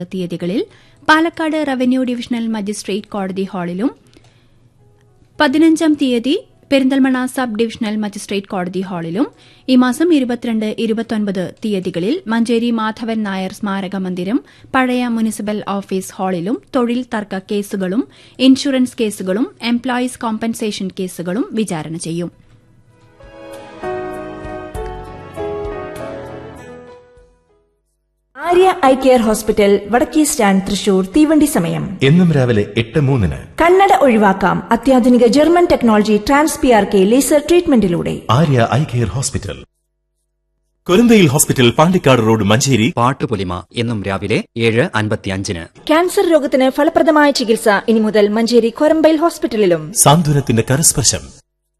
തീയതികളിൽ Palakkad revenue divisional magistrate കോടതി ഹാളിലും പതിനഞ്ചാം തീയതി പെരിന്തൽമണ്ണ സബ് ഡിവിഷണൽ മജിസ്ട്രേറ്റ് കോടതി ഹാളിലും ഈ മാസം ഇരുപത്തിരണ്ട് ഇരുപത്തൊൻപത് തീയതികളിൽ മഞ്ചേരി മാധവൻ നായർ സ്മാരക മന്ദിരം പഴയ മുനിസിപ്പൽ ഓഫീസ് ഹാളിലും തൊഴിൽ തർക്ക കേസുകളും ഇൻഷുറൻസ് കേസുകളും എംപ്ലോയീസ് കോമ്പൻസേഷൻ കേസുകളും വിചാരണ ചെയ്യും ആര്യ ഐ കെയർ ഹോസ്പിറ്റൽ വടക്കേ സ്റ്റാൻഡ് തൃശൂർ തീവണ്ടി സമയം എന്നും രാവിലെ എട്ട് മൂന്നിന് കണ്ണട ഒഴിവാക്കാം അത്യാധുനിക German technology trans P R K laser ട്രീറ്റ്മെന്റിലൂടെ ആര്യ ഐ കെയർ ഹോസ്പിറ്റൽ കൊരന്തയിൽ ഹോസ്പിറ്റൽ പാണ്ടിക്കാട് റോഡ് മഞ്ചേരി പാട്ടുപൊലിമ എന്നും രാവിലെ ഏഴ് അൻപത്തിയഞ്ചിന് ക്യാൻസർ രോഗത്തിന് ഫലപ്രദമായ ചികിത്സ ഇനി മുതൽ മഞ്ചേരി കൊരമ്പയിൽ ഹോസ്പിറ്റലിലും സാന്ത്വനത്തിന്റെ കരസ്പർശം